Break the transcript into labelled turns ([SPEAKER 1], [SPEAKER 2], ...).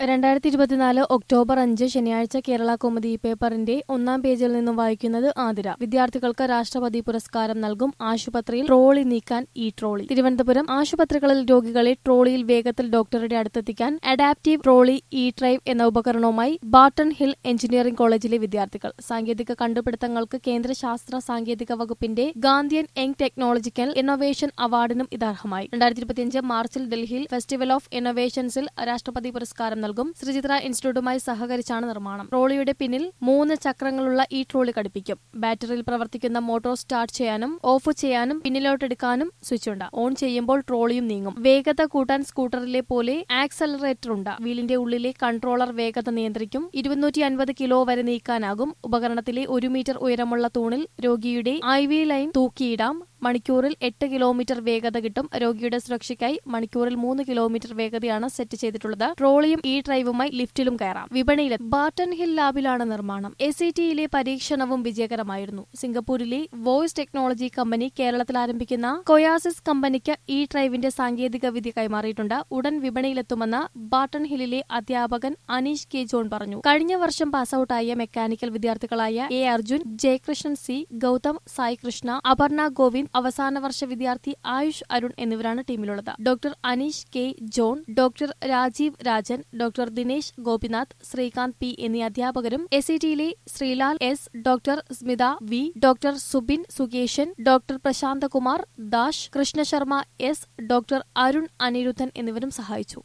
[SPEAKER 1] രണ്ടായിരത്തി ഇരുപത്തിനാല് ഒക്ടോബർ അഞ്ച് ശനിയാഴ്ച കേരള കോമഡി പേപ്പറിന്റെ ഒന്നാം പേജിൽ നിന്നും വായിക്കുന്നത് ആതിര വിദ്യാർത്ഥികൾക്ക് രാഷ്ട്രപതി പുരസ്കാരം നൽകും ആശുപത്രിയിൽ ട്രോളി നീക്കാൻ ഈ ട്രോളി തിരുവനന്തപുരം ആശുപത്രികളിൽ രോഗികളെ ട്രോളിയിൽ വേഗത്തിൽ ഡോക്ടറുടെ അടുത്തെത്തിക്കാൻ അഡാപ്റ്റീവ് ട്രോളി ഇ ഡ്രൈവ് എന്ന ഉപകരണവുമായി ബാട്ടൺ ഹിൽ എഞ്ചിനീയറിംഗ് കോളേജിലെ വിദ്യാർത്ഥികൾ സാങ്കേതിക കണ്ടുപിടുത്തങ്ങൾക്ക് കേന്ദ്ര ശാസ്ത്ര സാങ്കേതിക വകുപ്പിന്റെ ഗാന്ധിയൻ യങ് ടെക്നോളജിക്കൽ ഇന്നൊവേഷൻ അവാർഡിനും ഇത് അർഹമായി രണ്ടായിരത്തി ഇരുപത്തിയഞ്ച് മാർച്ചിൽ ഡൽഹിയിൽ ഫെസ്റ്റിവൽ ഓഫ് ഇന്നൊവേഷൻസിൽ രാഷ്ട്രപതി പുരസ്കാരം നൽകും ശ്രീചിത്ര ഇൻസ്റ്റിറ്റ്യൂട്ടുമായി സഹകരിച്ചാണ് നിർമ്മാണം ട്രോളിയുടെ പിന്നിൽ മൂന്ന് ചക്രങ്ങളുള്ള ഈ ട്രോളി ഘടിപ്പിക്കും ബാറ്ററിയിൽ പ്രവർത്തിക്കുന്ന മോട്ടോർ സ്റ്റാർട്ട് ചെയ്യാനും ഓഫ് ചെയ്യാനും പിന്നിലോട്ടെടുക്കാനും സ്വിച്ച് ഉണ്ട് ഓൺ ചെയ്യുമ്പോൾ ട്രോളിയും നീങ്ങും വേഗത കൂട്ടാൻ സ്കൂട്ടറിലെ പോലെ ആക്സലറേറ്റർ ഉണ്ട് വീലിന്റെ ഉള്ളിലെ കൺട്രോളർ വേഗത നിയന്ത്രിക്കും ഇരുന്നൂറ്റി അൻപത് കിലോ വരെ നീക്കാനാകും ഉപകരണത്തിലെ ഒരു മീറ്റർ ഉയരമുള്ള തൂണിൽ രോഗിയുടെ ഐ വി ലൈൻ തൂക്കിയിടാം മണിക്കൂറിൽ എട്ട് കിലോമീറ്റർ വേഗത കിട്ടും രോഗിയുടെ സുരക്ഷയ്ക്കായി മണിക്കൂറിൽ മൂന്ന് കിലോമീറ്റർ വേഗതയാണ് സെറ്റ് ചെയ്തിട്ടുള്ളത് ട്രോളിയും ഈ ഡ്രൈവുമായി ലിഫ്റ്റിലും കയറാം വിപണിയിൽ ബാട്ടൺ ഹിൽ ലാബിലാണ് നിർമ്മാണം എ സി ടിയിലെ പരീക്ഷണവും വിജയകരമായിരുന്നു സിംഗപ്പൂരിലെ വോയിസ് ടെക്നോളജി കമ്പനി കേരളത്തിൽ ആരംഭിക്കുന്ന കൊയാസിസ് കമ്പനിക്ക് ഈ ഡ്രൈവിന്റെ സാങ്കേതിക വിദ്യ കൈമാറിയിട്ടുണ്ട് ഉടൻ വിപണിയിലെത്തുമെന്ന് ബാട്ടൺ ഹില്ലിലെ അധ്യാപകൻ അനീഷ് കെ ജോൺ പറഞ്ഞു കഴിഞ്ഞ വർഷം പാസ്ഔട്ടായ മെക്കാനിക്കൽ വിദ്യാർത്ഥികളായ എ അർജുൻ ജയകൃഷ്ണൻ സി ഗൌതം സായി കൃഷ്ണ അപർണ ഗോവിന്ദ് അവസാന വർഷ വിദ്യാർത്ഥി ആയുഷ് അരുൺ എന്നിവരാണ് ടീമിലുള്ളത് doctor Aneesh K John doctor Rajeev Rajan doctor Dinesh Gopinath Srikanth P എന്നീ അധ്യാപകരും എസ് ഇ ടിയിലെ Sreelal S doctor Smitha V doctor Subin Sukesan doctor Prasanthakumar Dash Krishnasharma S doctor Arun Anirudhan എന്നിവരും സഹായിച്ചു